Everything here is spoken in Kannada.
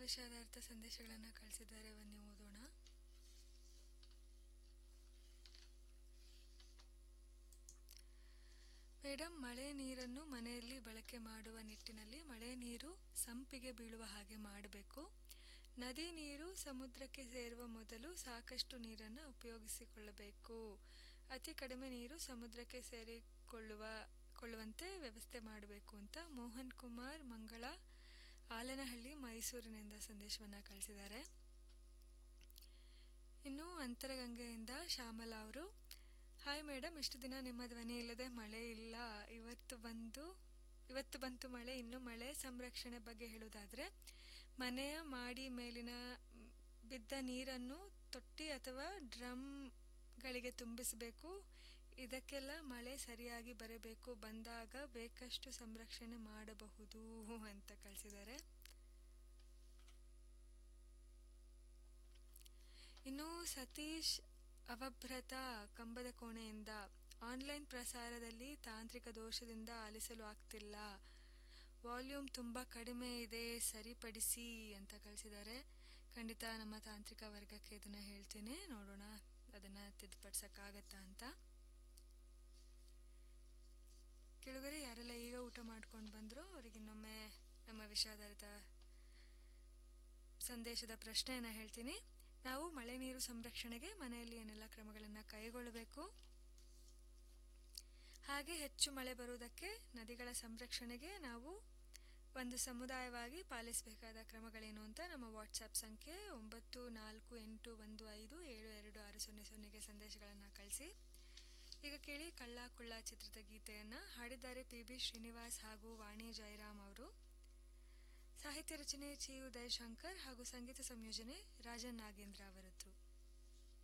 ವಿಷಯಾಧಾರಿತ ಸಂದೇಶಗಳನ್ನು ಕಳಿಸಿದ್ದಾರೆ ಬನ್ನಿ ಓದೋಣ ಮೇಡಮ್ ಮಳೆ ನೀರನ್ನು ಮನೆಯಲ್ಲಿ ಬಳಕೆ ಮಾಡುವ ನಿಟ್ಟಿನಲ್ಲಿ ಮಳೆ ನೀರು ಸಂಪಿಗೆ ಬೀಳುವ ಹಾಗೆ ಮಾಡಬೇಕು ನದಿ ನೀರು ಸಮುದ್ರಕ್ಕೆ ಸೇರುವ ಮೊದಲು ಸಾಕಷ್ಟು ನೀರನ್ನು ಉಪಯೋಗಿಸಿಕೊಳ್ಳಬೇಕು ಅತಿ ಕಡಿಮೆ ನೀರು ಸಮುದ್ರಕ್ಕೆ ಸೇರಿಕೊಳ್ಳುವ ಕೊಳ್ಳುವಂತೆ ವ್ಯವಸ್ಥೆ ಮಾಡಬೇಕು ಅಂತ ಮೋಹನ್ ಕುಮಾರ್ ಮಂಗಳ ಆಲನಹಳ್ಳಿ ಮೈಸೂರಿನಿಂದ ಸಂದೇಶವನ್ನ ಕಳಿಸಿದ್ದಾರೆ ಇನ್ನು ಅಂತರಗಂಗೆಯಿಂದ ಶ್ಯಾಮಲಾ ಅವರು ಹಾಯ್ ಮೇಡಮ್ ಇಷ್ಟು ದಿನ ನಿಮ್ಮ ಧ್ವನಿ ಇಲ್ಲದೆ ಮಳೆ ಇಲ್ಲ ಇವತ್ತು ಬಂದು ಇವತ್ತು ಬಂತು ಮಳೆ ಇನ್ನು ಮಳೆ ಸಂರಕ್ಷಣೆ ಬಗ್ಗೆ ಹೇಳುವುದಾದ್ರೆ ಮನೆಯ ಮಾಡಿ ಮೇಲಿನ ಮ್, ಬಿದ್ದ ನೀರನ್ನು ತೊಟ್ಟಿ ಅಥವಾ ಡ್ರಮ್ಗಳಿಗೆ ತುಂಬಿಸಬೇಕು ಇದಕ್ಕೆಲ್ಲ ಮಳೆ ಸರಿಯಾಗಿ ಬರಬೇಕು ಬಂದಾಗ ಬೇಕಷ್ಟು ಸಂರಕ್ಷಣೆ ಮಾಡಬಹುದು ಅಂತ ಕಳಿಸಿದ್ದಾರೆ ಇನ್ನು ಸತೀಶ್ ಅವಭ್ರತ ಕಂಬದ ಕೋಣೆಯಿಂದ ಆನ್ಲೈನ್ ಪ್ರಸಾರದಲ್ಲಿ ತಾಂತ್ರಿಕ ದೋಷದಿಂದ ಆಲಿಸಲು ಆಗ್ತಿಲ್ಲ ವಾಲ್ಯೂಮ್ ತುಂಬಾ ಕಡಿಮೆ ಇದೆ ಸರಿಪಡಿಸಿ ಅಂತ ಕಳಿಸಿದ್ದಾರೆ ಖಂಡಿತ ನಮ್ಮ ತಾಂತ್ರಿಕ ವರ್ಗಕ್ಕೆ ಇದನ್ನ ಹೇಳ್ತೀನಿ ನೋಡೋಣ ಅದನ್ನ ತಿದ್ದುಪಡಿಸಕ್ಕಾಗತ್ತಾ ಅಂತ ಕೆಳಗರೆ ಯಾರೆಲ್ಲ ಈಗ ಊಟ ಮಾಡ್ಕೊಂಡು ಬಂದ್ರು ಅವ್ರಿಗೆ ಇನ್ನೊಮ್ಮೆ ನಮ್ಮ ವಿಷಯಾಧಾರಿತ ಸಂದೇಶದ ಪ್ರಶ್ನೆಯನ್ನ ಹೇಳ್ತೀನಿ ನಾವು ಮಳೆ ನೀರು ಸಂರಕ್ಷಣೆಗೆ ಮನೆಯಲ್ಲಿ ಏನೆಲ್ಲ ಕ್ರಮಗಳನ್ನು ಕೈಗೊಳ್ಳಬೇಕು ಹಾಗೆ ಹೆಚ್ಚು ಮಳೆ ಬರುವುದಕ್ಕೆ ನದಿಗಳ ಸಂರಕ್ಷಣೆಗೆ ನಾವು ಒಂದು ಸಮುದಾಯವಾಗಿ ಪಾಲಿಸಬೇಕಾದ ಕ್ರಮಗಳೇನು ಅಂತ ನಮ್ಮ ವಾಟ್ಸ್ಆಪ್ ಸಂಖ್ಯೆ ಒಂಬತ್ತು ನಾಲ್ಕು ಎಂಟು ಒಂದು ಐದು ಏಳು ಎರಡು ಆರು ಸೊನ್ನೆ ಸೊನ್ನೆಗೆ ಸಂದೇಶಗಳನ್ನು ಕಳಿಸಿ ಈಗ ಕೇಳಿ ಕಳ್ಳ ಕುಳ್ಳ ಚಿತ್ರದ ಗೀತೆಯನ್ನ ಹಾಡಿದ್ದಾರೆ ಪಿ ಬಿ ಶ್ರೀನಿವಾಸ್ ಹಾಗೂ ವಾಣಿ ಜಯರಾಮ್ ಅವರು ಸಾಹಿತ್ಯ ರಚನೆ ಚಿ ಉದಯ್ ಶಂಕರ್ ಹಾಗೂ ಸಂಗೀತ ಸಂಯೋಜನೆ ರಾಜನ್ ನಾಗೇಂದ್ರ ಅವರದ್ದು